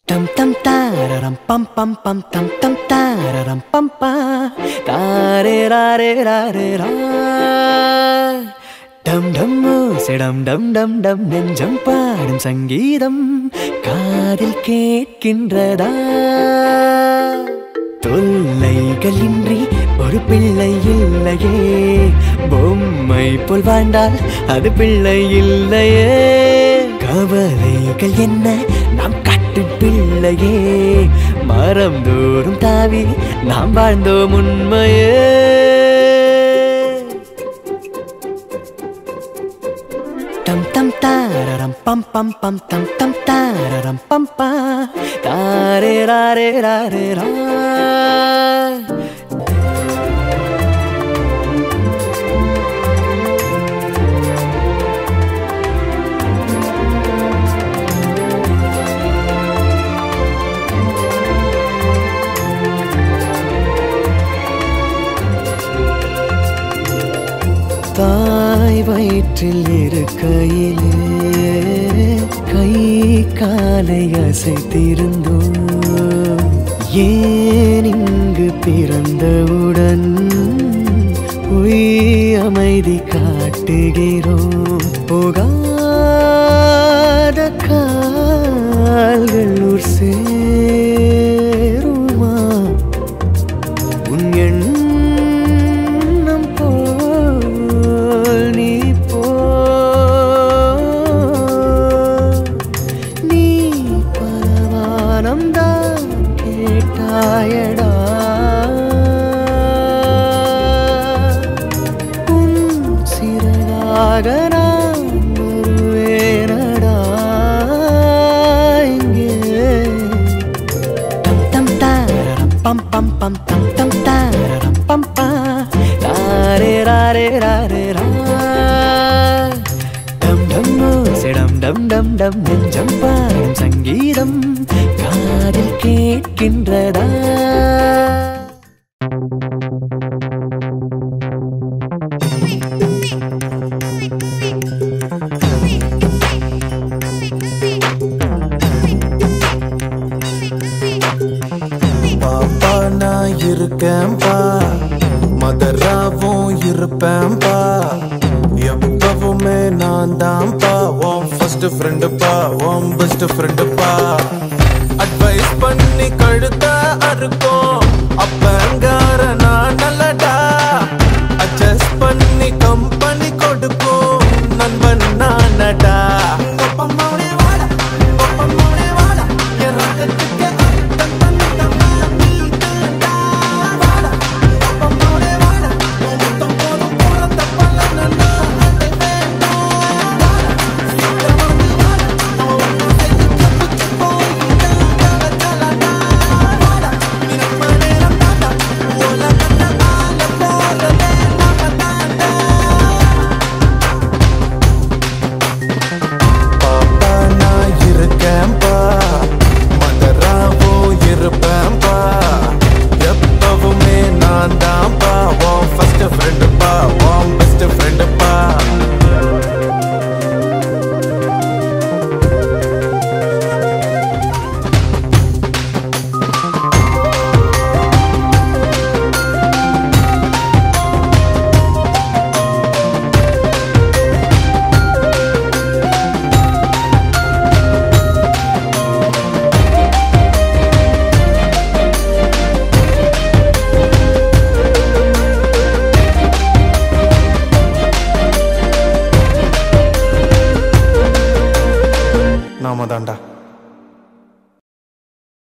Tam tam tararam pam pam pam tam tam tararam pam pa tare rare rare ra டம் டம் ஓசைடம் டம் டம் டம் நெஞ்சம் பாடும் சங்கீதம் காதில் கேட்கின்றதா தொல்லைகள் இன்றி ஒரு பிள்ளை இல்லையே பொம்மை போல் வாழ்ந்தால் அது பிள்ளை இல்லையே கவலைகள் என்ன நாம் கட்டும் பிள்ளையே மரம் தோறும் தாவி நாம் வாழ்ந்தோம் உண்மையே Tam tam tararam pam pam pam tam tam tararam pam pa tare rare rare ra தாய் வயிற்றில் இருக்கையிலே கை காலை அசைத்திருந்தோம் ஏன் இங்கு பிறந்தவுடன் பொய் அமைதி காட்டுகிறோம் போகாத கால்கள் ஊர் சேருமா உன் எண்ணம் போல் நீ போ நீ பரவானம் தான் கேட்டாயடா உன் சிறகாக நான் வருவேனடா இங்கே tam tam tararam pam pam pam tam tam tararam pam pa tare rare rare ra டம் டம் ஓசைடம் டம் டம் டம் நெஞ்சம் பாடும் சங்கீதம் காதில் கேட்கின்றதா பாப்பா நான் இருக்கேன்பா மதராவும் இருப்பேன்பா எப்பவுமே நான் தான்ப்பா உன் ஃபர்ஸ்ட் ஃப்ரெண்டுப்பா உன் பெஸ்ட் ஃப்ரெண்டுப்பா அட்வைஸ் பண்ணி கழுத்த அறுக்கும் அப்பங்கார நான் நல்லடா அட்ஜஸ்ட் பண்ணி கம்பெனி கொடுக்கும் நண்பன் நானடா ஒப்பமாவே வாடா, ஒப்பமாவே வாடா, என் ரத்தத்துக்கு அர்த்தம் தந்தவா நீ தான்டா. வாடா, ஒப்பமாவே வாடா, உன் முத்தம் போதும் போறத பலனனா அதை வேண்டாம். வாடா, சீக்கிரம் வந்து வாடா, நான் உன்னை செய்து தப்பிச்சு போயிட்டா, தல தலடா. வாடா, நீ நம்ம நேரம் தாண்டா, உலகத்தை ஆள போறதே நம்ம தாண்டா. பாப்பா நான் இருக்கேன்பா மதராவோ இருப்பேன்பா எப்பவுமே நான் தான்ப்பா உன் ஃபர்ஸ்ட் ஃப்ரெண்டுப்பா உன் பெஸ்ட் ஃப்ரெண்டுப்பா நாம தான்டா